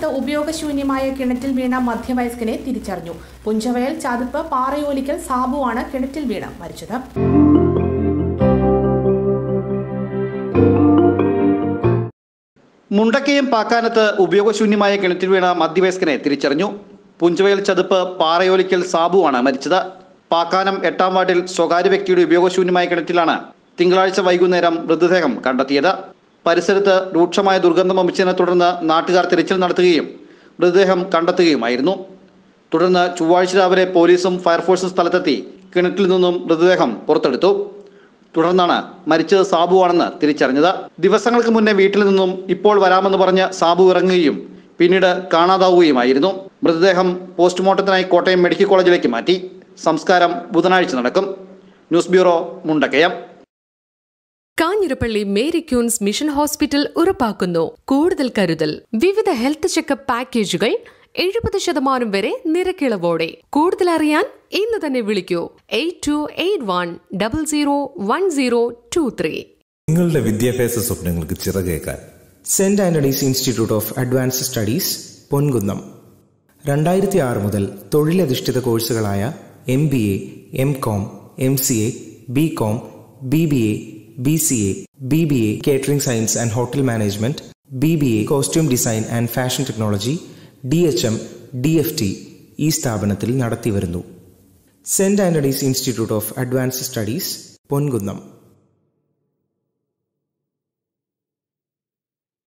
ഉപയോഗശൂന്യമായ കിണറ്റിൽ വീണ മധ്യവയസ്കനെ തിരിച്ചറിഞ്ഞു പുഞ്ചവയൽ ചതുപ്പ് പാറയോലിക്കൽ സാബുവാണ് കിണറ്റിൽ വീണ് മരിച്ചത് മുണ്ടക്കയം പാക്കാനത്ത് ഉപയോഗശൂന്യമായ കിണറ്റിൽ വീണ മധ്യവയസ്കനെ തിരിച്ചറിഞ്ഞു പുഞ്ചവയൽ ചതുപ്പ് പാറയോലിക്കൽ സാബുവാണ് മരിച്ചത് പാക്കാനം എട്ടാം വാർഡിൽ സ്വകാര്യ വ്യക്തിയുടെ ഉപയോഗശൂന്യമായ കിണറ്റിലാണ് തിങ്കളാഴ്ച വൈകുന്നേരം മൃതദേഹം കണ്ടെത്തിയത് പരിസരത്ത് രൂക്ഷമായ ദുർഗന്ധം വമിച്ചതിനെ തുടർന്ന് നാട്ടുകാർ തിരച്ചിൽ നടത്തുകയും മൃതദേഹം കണ്ടെത്തുകയുമായിരുന്നു തുടർന്ന് ചൊവ്വാഴ്ച രാവിലെ പോലീസും ഫയർഫോഴ്സും സ്ഥലത്തെത്തി കിണറ്റിൽ നിന്നും മൃതദേഹം പുറത്തെടുത്തു തുടർന്നാണ് മരിച്ചത് സാബുവാണെന്ന് തിരിച്ചറിഞ്ഞത് ദിവസങ്ങൾക്ക് മുന്നേ വീട്ടിൽ നിന്നും ഇപ്പോൾ വരാമെന്ന് പറഞ്ഞ് സാബു ഇറങ്ങുകയും പിന്നീട് കാണാതാവുകയുമായിരുന്നു മൃതദേഹം പോസ്റ്റ്മോർട്ടത്തിനായി കോട്ടയം മെഡിക്കൽ കോളേജിലേക്ക് മാറ്റി സംസ്കാരം ബുധനാഴ്ച നടക്കും news bureau Mundakkayam Kanjirappally Mary Queen's mission hospital ഉറപ്പാക്കുന്നു കൂടുതൽ കരുതൽ വിവിധ ഹെൽത്ത് ചെക്കപ്പ് പാക്കേജുകൾ എഴുപത് ശതമാനം വരെ നിരക്കിളവോടെ കൂടുതൽ അറിയാൻ ഇന്ന് തന്നെ വിളിക്കൂ eight two eight one double zero one zero two three നിങ്ങളുടെ വിദ്യാഭ്യാസ സ്വപ്നങ്ങൾക്ക് ചിറകേക്കാൻ saint Antony's institute of advanced studies Ponkunnam രണ്ടായിരത്തി ആറ് മുതൽ തൊഴിലധിഷ്ഠിത കോഴ്സുകളായ M B A M com M C A B com B B A B C A B B A catering science and hotel management B B A costume design and fashion technology D H M D F T ഈ സ്ഥാപനത്തിൽ നടത്തിവരുന്നു saint Antony's institute of advanced studies Ponkunnam